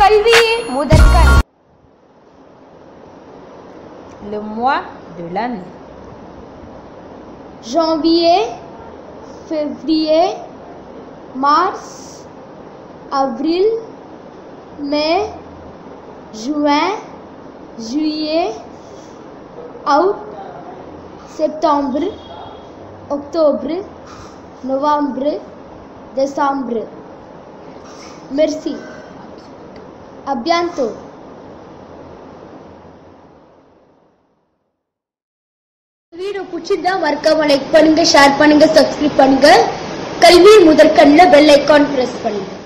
கல்வியே முதற்கண் Le mois de l'année. janvier, février, mars, avril, mai, juin, juillet, août, septembre, octobre, novembre, décembre. Merci. À bientôt. Video பிடிச்சிருந்தா மறக்காம like பண்ணுங்க share பண்ணுங்க subscribe பண்ணுங்க கல்வி முதற்கண்ணில் பெல் ஐக்கான் பிரஸ் பண்ணுங்க